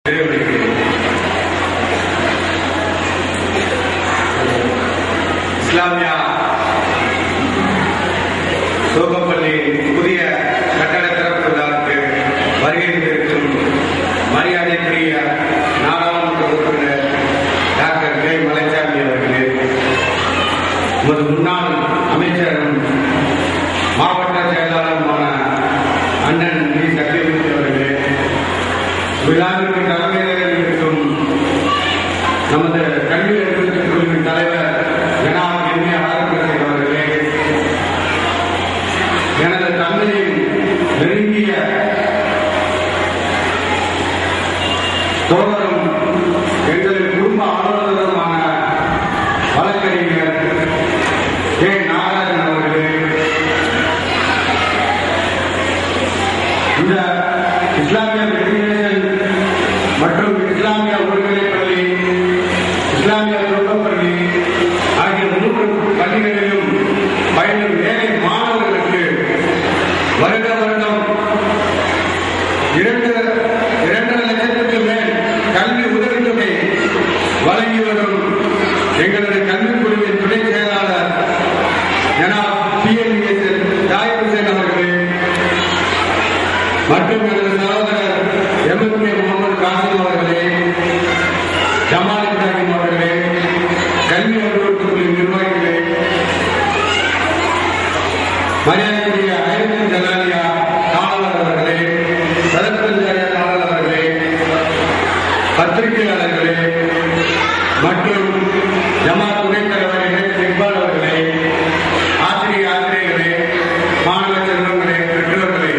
நிறைவேறுகிறது. இஸ்லாமியா சோகப்பள்ளி புதிய கட்டட திறப்பு விழாவுக்கு வருகை தந்திருக்கும் மரியாதைக்குரிய நாடாளுமன்ற உறுப்பினர் டாக்டர் கே மலைச்சாமி அவர்களே உமது முன்னாள் அமைச்சரும் மாவட்ட செயலாளருமான அண்ணன் வி சத்யமூர்த்தி அவர்களே விழாவிற்கு தலைமையில் இருக்கும் நமது கல்வி அறிவியல் குழுவின் தலைவர் ஜனாப் எம் ஏ ஆரோக்கியசேகர் அவர்களே எனது தந்தையின் நெருங்கிய தோழரும் எங்களின் குடும்ப ஆலோசகருமான வழக்கறிஞர் கே நாகராஜன் அவர்களே இந்த இஸ்லாமிய மெடிடேஷன் மற்றும் இஸ்லாமிய ஒருங்கிணைப் பள்ளி இஸ்லாமிய துவக்கப்பள்ளி ஆகிய மூன்று பள்ளிகளிலும் பயிலும் ஏழை மாணவர்களுக்கு வருட வருடம் இரண்டு இரண்டரை லட்சத்துக்கு மேல் கல்வி உதவித்தொகை வழங்கி வரும் எங்களது கல்விக் குழுவின் துணை செயலாளர் ஜனாப் பிஎன்எஸ் ஜாயிர் ஹுசேன் அவர்களே மற்றும் எனது சகோதரர் எம்எல்ஏ முகமது காசிம் அவர்களே ஜமால் இப்ராஹிம் அவர்களே கல்வி அலுவலகத்துக்குரிய நிர்வாகிகளே மரியாதைக்குரிய ஐரத்தின் ஜலாலியா காவலர் அவர்களே சரத்வன் ஜாயா காவலர் அவர்களே பத்திரிகையாளர்களே மற்றும் ஜமாத் துணைத் தலைவர் இணைய இக்பால் அவர்களே ஆசிரிய ஆசிரியர்களே மாணவ செல்வங்களே பெற்றோர்களே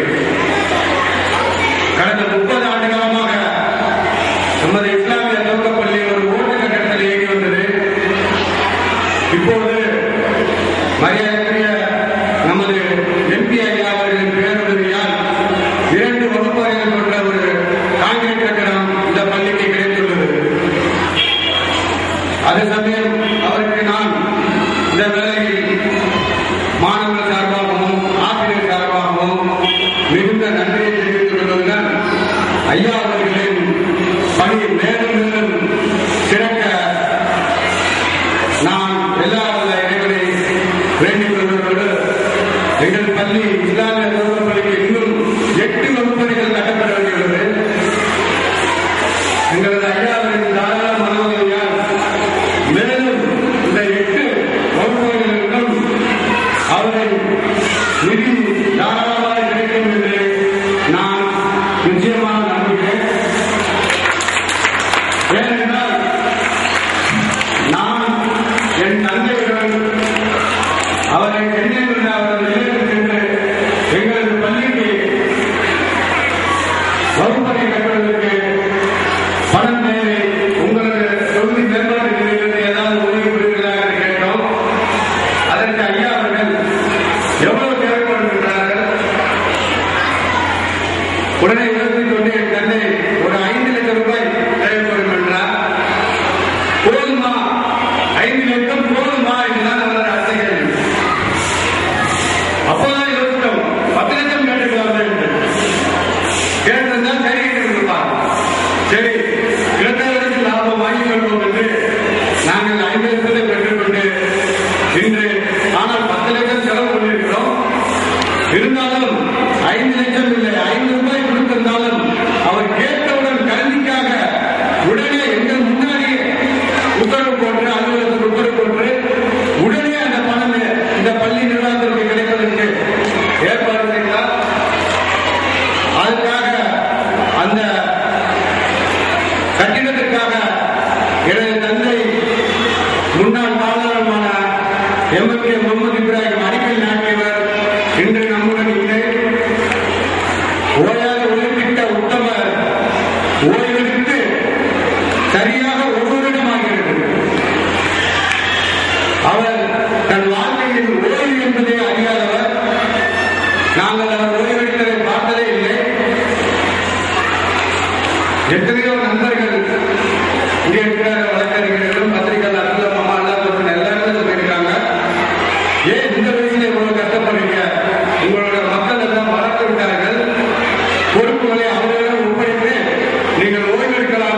கடந்த முப்பது ஆண்டு காலமாக நமது இஸ்லாமிய துவக்கப்பள்ளி ஒரு ஓட்டு கட்டடத்தில் இயங்கி வந்தது இப்போது மரியாதைக்குரிய நமது எம்பி ஐயா அவர்களின் பேருதவியால் இரண்டு வகுப்பறைகள் கொண்ட ஒரு கான்கிரீட் கட்டடம் இந்த பள்ளிக்கு கிடைத்துள்ளது அதே சமயம் அவருக்கு நான் இந்த வேளையில் மாணவர்கள் சார்பாகவும் ஆசிரியர் சார்பாகவும் மிகுந்த நன்றியை தெரிவித்துக் கொள்வதுடன் ஐயா அவர்களின் பணி மேலும் மேலும் சிறக்க நான் எல்லா வல்ல இறைவனை வேண்டிக் கொள்வதோடு எங்கள் பள்ளி இஸ்லாமிய துவக்க பள்ளிக்கு இன்னும் எட்டு வகுப்பறைகள் கட்டப்பட வேண்டியுள்ளது எங்களது ஐயாவின் தாராள மனோதவியால் மேலும் இந்த எட்டு வகுப்பறைகளுக்கும் அவரை நிதி தாராளமாக கிடைக்கும் என்று நான் நிச்சயமாக நம்புகிறேன் ஏனென்றால் நான் என் தந்தையுடன் அவரை சென்னை உள்ள அவரது இல்லத்தில் சென்று எங்களது பள்ளிக்கு வகுப்பறை கட்டுவதற்கு பணம் தேவை உங்களது தொகுதி மேம்பாட்டு நிலையிலிருந்து ஏதாவது உதவி புரிகிறார்கள் என்று கேட்டோம் அதற்கு ஐயா அவர்கள் எவ்வளவு தேவைப்படுகிறார்கள் உடனே யோசித்துக் கொண்டு என் தந்தை ஒரு ஐந்து லட்சம் ரூபாய் தேவைப்படும் என்றார் போதுமா ஐந்து லட்சம் போதுமா என்றுதான் அவர் அரசு கேள்வி அப்போதான் யோசித்தோம் பத்து லட்சம் கேட்டுக்கலாம் என்று கேட்டிருந்தால் சரி என்று இருப்பார் சரி கிடைத்தவருக்கு லாபம் வாங்கிக் கொள்வோம் என்று நாங்கள் ஐந்து லட்சத்தை பெற்றுக்கொண்டு இன்று ஆனால் பத்து லட்சம் செலவு பண்ணியிருக்கிறோம் இருந்தாலும் ஐந்து லட்சம் இல்லை ஐந்து ரூபாய் கொடுத்திருந்தாலும் அவர் கேட்டவுடன் கல்விக்காக உடனே எங்கள் முன்னாடி உத்தரவு போட்டு அலுவலகத்துக்கு உத்தரவு போட்டு உடனே அந்த பணம் இந்த பள்ளி நிர்வாகத்திற்கு கிடைப்பதற்கு ஏற்பாடு செய்தார் அதுக்காக அந்த கட்டிடத்திற்காக எனது தந்தை முன்னாள் பாதுகாப்பான எம்எல்ஏ முகமது இப்ராஹிம் அடிக்கல் நாட்டியவர் இன்று நம்முடன் இல்லை ஓயாது உழைப்பிட்ட உத்தமர் ஓய்வெடுத்து சரியாக ஒரு வருடமாகிறது அவர் தன் வாழ்க்கையில் ஓய்வு என்பதை அறியாதவர் நாங்கள் அவர் ஓய்வெடுத்ததை பார்த்ததே இல்லை எத்தனையோ நண்பர்கள் இங்கே இருக்கிற வழக்கறிஞர்களும் பத்திரிகைகள் அப்துல் மாமா அல்லா போட்டு எல்லாருமே சொல்லியிருக்காங்க ஏன் இந்த வயசுல இவ்வளவு கஷ்டப்படுறீங்க உங்களோட மக்கள் எல்லாம் வளர்த்து விட்டார்கள் பொறுப்புகளை அவர்களிடம் ஒப்படைத்து நீங்கள் ஓய்வெடுக்கலாம்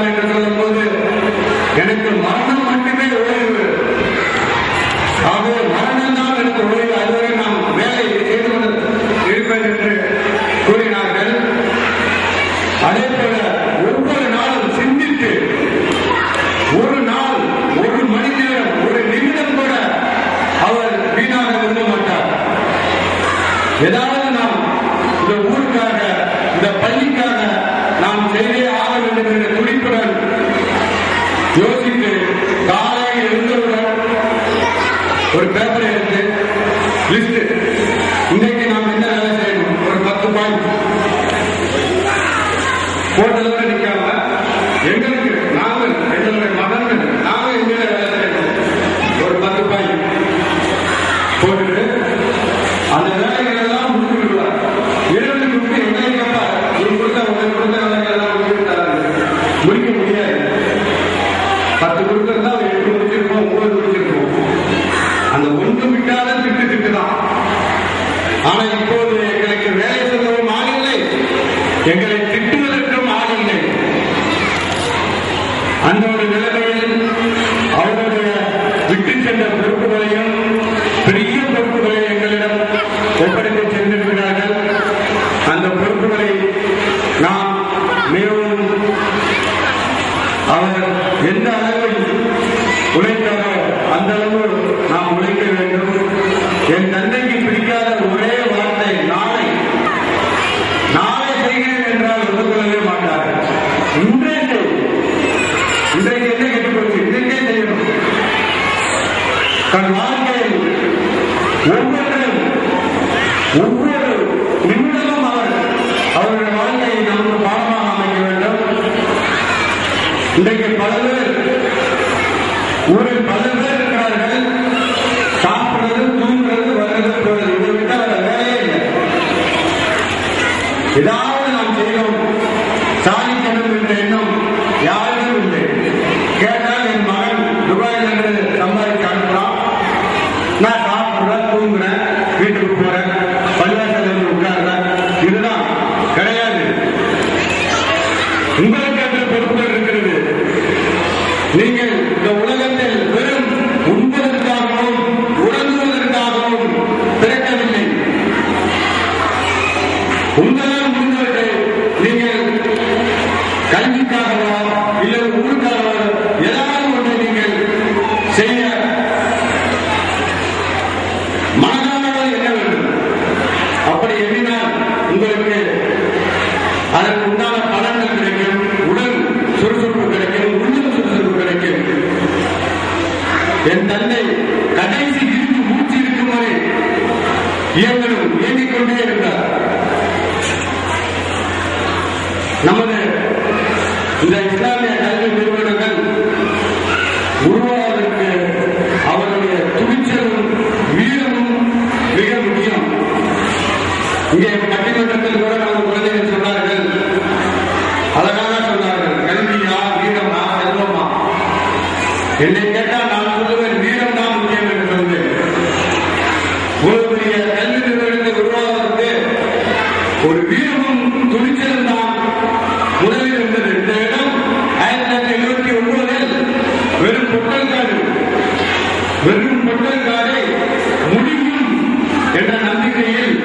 முடிக்க முடியாது பத்து குருக்கள் தான் எட்டு முடிச்சிருக்கோம் ஒன்பது முடிச்சிருக்கோம் அந்த ஒன்று விட்டாலும் திட்டு திட்டு தான் ஆனா இப்போது எங்களுக்கு வேலை சொல்லவும் ஆள் இல்லை எங்களை திட்டுவதற்கும் ஆள் இல்லை அந்த ஒரு நிலைமையில் அவருடைய விட்டு சென்ற பொறுப்புகளையும் பெரிய பொறுப்புகளை எங்களிடம் ஒப்படைத்து சென்றிருக்கிறார்கள் அந்த பொறுப்புகளை நாம் மிகவும் அவர் எந்த அளவில் உழைத்தாரோ அந்த அளவு நாம் உழைக்க வேண்டும் என் தந்தைக்கு பிடிக்காத ஒரே வார்த்தை நாளை நாளை செய்கிறேன் என்றால் ஒத்துக்கொள்ளவே மாட்டார்கள் இன்றைக்கு இன்றைக்கு என்ன கெட்டு போச்சு இன்றைக்கே செய்யணும் தன் வாழ்க்கையில் ஒவ்வொன்றும் ஒவ்வொரு நிமிடமும் அவர் அவருடைய வாழ்க்கையை நமக்கு பாடமாக அமைக்க வேண்டும் இன்றைக்கு பல பேர் ஊரில் பல பேர் இருக்கிறார்கள் சாப்பிடுறது தூங்குறது வர்றது போறது இதை விட்டா வேற வேலையே இல்லை ஏதாவது நாம் செய்தோம் சாதிக்கணும் என்ற எண்ணம் யாருக்கும் இல்லை கேட்டால் என் மகன் துபாயில் இருந்து சம்பாதிக்க அனுப்புறான் நான் சாப்பிடுறேன் தூங்குறேன் வீட்டுக்கு போறேன் பள்ளிவாசல் இருந்து உட்கார்றேன் இதுதான் கிடையாது உங்களுக்கு என்ற பொறுப்புகள் இருக்கிறது நீங்கள் இந்த உலகத்தில் வெறும் உண்பதற்காகவும் உறங்குவதற்காகவும் பிறக்கவில்லை உங்களால் முடிந்தவற்றை நீங்கள் கல்விக்காகவோ இல்லை ஊருக்காகவோ ஏதாவது ஒன்றை நீங்கள் செய்ய மனதானது என்ன வேண்டும் அப்படி எண்ணினால் உங்களுக்கு அதற்கு உண்டான பலன்கள் கிடைக்கும் உடல் சுறுசுறுப்பு கிடைக்கும் உள்ளம் சுறுசுறுப்பு கிடைக்கும் என் தந்தை கடைசி இருந்து மூச்சு இருக்கும் வரை இயங்கணும் இயங்கிக் கொண்டே இருந்தார் நமது இந்த இஸ்லாமிய கல்வி நிறுவனங்கள் உருவாவதற்கு அவருடைய துணிச்சலும் வீரமும் மிக முக்கியம் இங்கே பட்டிமன்றத்தில் கூட நம்ம குழந்தைகள் சொன்னார்கள் அழகாக சொன்னார்கள் கல்வியா வீரமா செல்வமா என்னை கேட்டால் நான் சொல்லுவேன் வீரம் தான் முக்கியம் என்று சொல்வேன் ஒரு பெரிய கல்வி நிறுவனத்தை உருவாவதற்கு ஒரு வீரமும் துணிச்சலும் தான் முதலில் இருந்தது இந்த இடம் ஆயிரத்தி தொள்ளாயிரத்தி எழுபத்தி ஒன்பதில் வெறும் பொட்டல்காடு வெறும் பொட்டல்காடை முடியும் என்ற நம்பிக்கையில்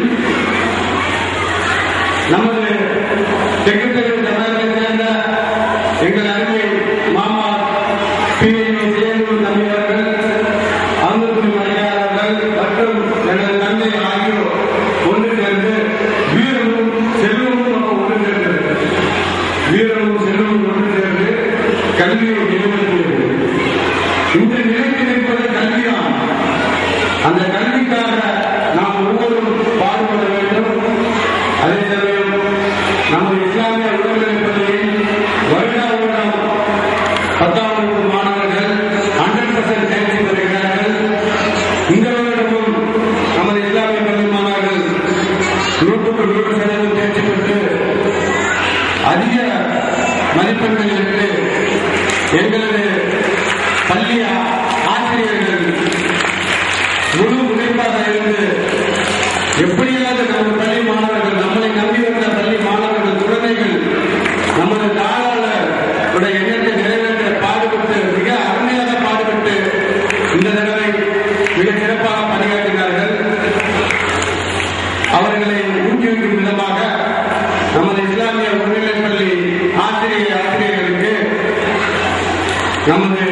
நமது செக்ரட்டரி தமிழகத்தை சேர்ந்த எங்கள் அருமை மாமா பி சேகூர் நம்பி அவர்கள் அங்குக்குடி மலையாளர்கள் மற்றும் எனது தந்தை ஆகியோர் ஒன்று சேர்ந்து வீரமும் செல்வமும் அப்ப ஒன்று சேர்ந்தது வீரமும் செல்வமும் ஒன்று சேர்ந்து கல்வியை நிறுவனத்தில் இன்று நிலைத்து நிற்பது கல்விதான் அந்த கல்விக்காக நாம் ஒவ்வொருவரும் பாடுபட வேண்டும் அதே சமயம் நமது இஸ்லாமிய உடல்நிலைப் பள்ளியில் வருடா வருடம் பத்தாம் வகுப்பு மாணவர்கள் ஹண்ட்ரட் பர்சன்ட் தேர்ச்சி பெறுகிறார்கள் இந்த வருடமும் நமது இஸ்லாமிய பள்ளி மாணவர்கள் நூற்றுக்கு நூறு சதவீதம் தேர்ச்சி பெற்று அதிக மதிப்பெண்கள் எடுத்து எங்களது பள்ளி ஆசிரியர்கள் முழு முனைப்பாக இருந்து எப்படியாவது நமது பள்ளி மாணவர்கள் நம்மளை நம்பி வந்த பள்ளி மாணவர்கள் குழந்தைகள் நமது தாளாளருடைய எண்ணத்தை நிறைவேற்ற பாடுபட்டு மிக அருமையாக பாடுபட்டு இந்த தடவை மிக சிறப்பாக பணியாற்றினார்கள் அவர்களை ஊக்குவிக்கும் விதமாக நமது இஸ்லாமிய உயர்நிலைப் பள்ளி ஆசிரியர் ஆசிரியர்களுக்கு நமது